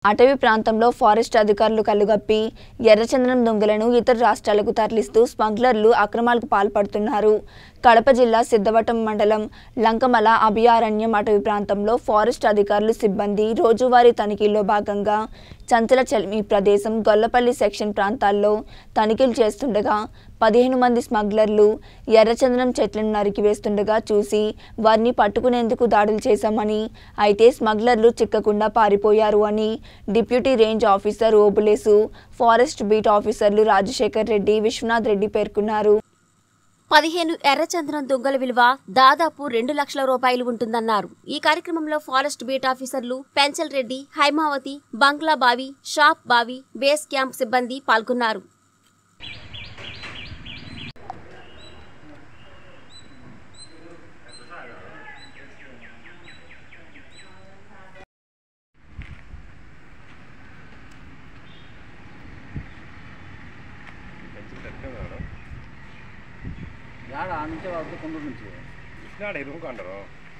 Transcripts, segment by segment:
అటవీ ప్రాంతంలో ఫారెస్ట్ అధికారులు కలుగప్పి ఎర్రచందనం దొంగలను ఇతర రాష్ట్రాలకు తరలిస్తూ స్మగ్లర్లు అక్రమాలకు పాల్పడుతున్నారు కడప జిల్లా సిద్ధవటం మండలం లంకమల అభయారణ్యం అటవీ ప్రాంతంలో ఫారెస్ట్ అధికారులు సిబ్బంది రోజువారీ తనిఖీల్లో భాగంగా చంచల చల్మి ప్రదేశం గొల్లపల్లి సెక్షన్ ప్రాంతాల్లో తనిఖీలు చేస్తుండగా పదిహేను మంది స్మగ్లర్లు ఎర్రచందనం చెట్లను నరికివేస్తుండగా చూసి వారిని పట్టుకునేందుకు దాడులు చేశామని అయితే స్మగ్లర్లు చిక్కకుండా పారిపోయారు అని deputy range officer Obulesu forest beat ఆఫీసర్లు రాజశేఖర్ రెడ్డి విశ్వనాథ్ రెడ్డి పేర్కొన్నారు పదిహేను ఎర్రచందనం దొంగల విలువ దాదాపు రెండు లక్షల రూపాయలు ఉంటుందన్నారు ఈ కార్యక్రమంలో ఫారెస్ట్ బీట్ ఆఫీసర్లు పెంచల్ రెడ్డి హైమావతి బంగ్లా బావి షాప్ బావి బేస్ క్యాంప్ సిబ్బంది పాల్గొన్నారు యాడ ఆ నుంచి వద్దు కొండూరు నుంచి ఇచ్చినాడు ఎరువుకు అంటారు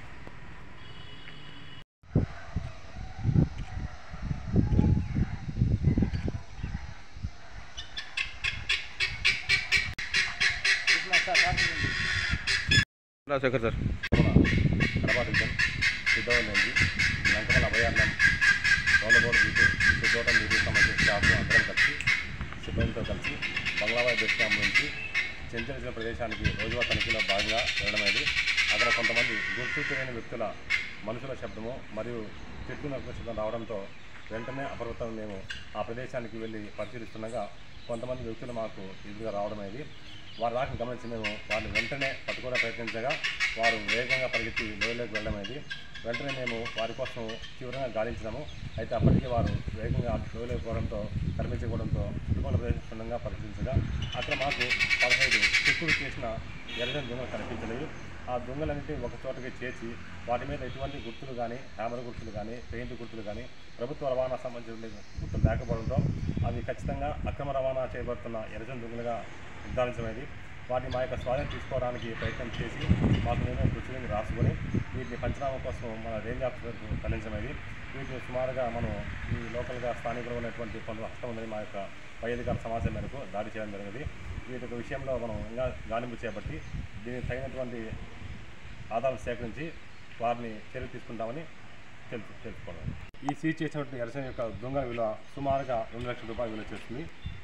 రాజశేఖర్ సార్ కడప డివిజన్ సిద్ధవల్లి లంకమల అభయారణ్యం రోలబోర్డు బీటు సిద్ధోట బీటు సంబంధించిన స్టాఫ్ అందరం కలిసి సిబ్బందితో కలిసి బంగ్లాబాద్ బస్ క్యాంప్ నుంచి చెంచలిసిన ప్రదేశానికి రోజువారీ తనిఖీలో భాగంగా వెళ్ళడం అనేది అక్కడ కొంతమంది గుర్తు తెలియని వ్యక్తుల మనుషుల శబ్దము మరియు చెట్టు నరుకుల శబ్దం రావడంతో వెంటనే అప్రమత్తం మేము ఆ ప్రదేశానికి వెళ్ళి పరిశీలిస్తుండగా కొంతమంది వ్యక్తులు మాకు ఎదురుగా రావడం అనేది వారి రాకను గమనించి మేము వారిని వెంటనే పట్టుకోవడం ప్రయత్నించగా వారు వేగంగా పరిగెత్తి లోయలోకి వెళ్ళడం అనేది వెంటనే మేము వారి కోసం తీవ్రంగా గాలించినాము అయితే అప్పటికే వారు వేగంగా లోయలోకి పోవడంతో కనిపించకపోవడంతో చుట్టుపక్కల ప్రదేశంగా పరిశీలించగా అక్కడ మాకు పదహైదు చెక్కులు చేసిన ఎర్రని దొంగలు కనిపించలేదు ఆ దొంగలన్నింటినీ ఒక చోటకి చేర్చి వాటి మీద ఎటువంటి గుర్తులు కానీ హ్యామర్ గుర్తులు కానీ పెయింట్ గుర్తులు కానీ ప్రభుత్వ రవాణా సంబంధించిన గుర్తులు లేకపోవడంతో అవి ఖచ్చితంగా అక్రమ రవాణా చేయబడుతున్న ఎర్రజన్ దొంగలుగా నిర్ధారించమైంది వాటిని మా యొక్క స్వాధీనం తీసుకోవడానికి ప్రయత్నం చేసి మాకు మేమే కృషిని రాసుకొని వీటిని పంచనామా కోసం మన రేంజ్ ఆఫీసర్కు తరలించమైంది వీటిని సుమారుగా మనం ఈ లోకల్గా స్థానికులు ఉన్నటువంటి పనులు హస్తం ఉన్నది మా యొక్క పై అధికార సమాచారం మేరకు దాడి చేయడం జరిగింది వీటి యొక్క విషయంలో మనం ఇంకా గాలింపు చేపట్టి దీనికి తగినటువంటి ఆధారాలు సేకరించి వారిని చర్య తీసుకుంటామని తెలుసు తెలుసుకోవడం ఈ సీజ్ చేసినటువంటి ఎరసన యొక్క దొంగ విలువ సుమారుగా రెండు లక్షల రూపాయలు విలువ చేస్తుంది